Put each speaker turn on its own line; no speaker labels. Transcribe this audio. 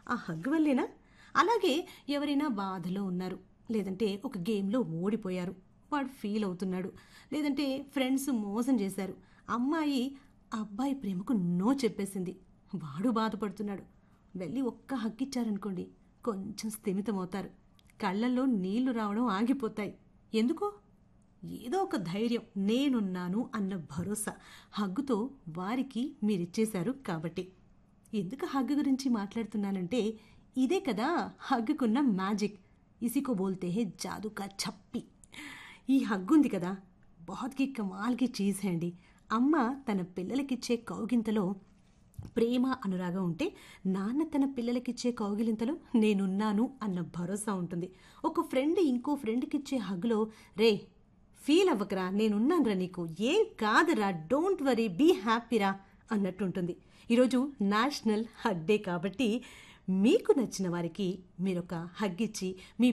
ఆ హగ్ వల్లేనా అలాగే ఎవరైనా బాధలో ఉన్నారు లేదంటే ఒక గేమ్లో ఓడిపోయారు వాడు ఫీల్ అవుతున్నాడు లేదంటే ఫ్రెండ్స్ మోసం చేశారు అమ్మాయి అబ్బాయి ప్రేమకు నో చెప్పేసింది వాడు బాధపడుతున్నాడు వెళ్ళి ఒక్క హగ్ ఇచ్చారనుకోండి కొంచెం స్థిమితమవుతారు కళ్ళల్లో నీళ్లు రావడం ఆగిపోతాయి ఎందుకో ఏదో ఒక ధైర్యం నేనున్నాను అన్న భరోసా హగ్గుతో వారికి మీరిచ్చేశారు కాబట్టి ఎందుకు హగ్గు గురించి మాట్లాడుతున్నానంటే ఇదే కదా హగ్గుకున్న మ్యాజిక్ ఇసికో బోల్తే హే జాదు కా చప్పి ఈ హగ్గు ఉంది కదా బహుత్కి కమాల్కి చీజ్ హే అండి అమ్మ తన పిల్లలకిచ్చే కౌగింతలో ప్రేమ అనురాగం ఉంటే నాన్న తన పిల్లలకిచ్చే కౌగిలింతలో నేనున్నాను అన్న భరోసా ఉంటుంది ఒక ఫ్రెండ్ ఇంకో ఫ్రెండ్కిచ్చే హగ్గులో రే ఫీల్ అవ్వకరా నేనున్నానురా నీకు ఏం కాదురా డోంట్ వరీ బీ హ్యాపీరా అన్నట్టుంటుంది ఈరోజు నేషనల్ హగ్ డే కాబట్టి మీకు నచ్చిన వారికి మీరొక హగ్ ఇచ్చి మీ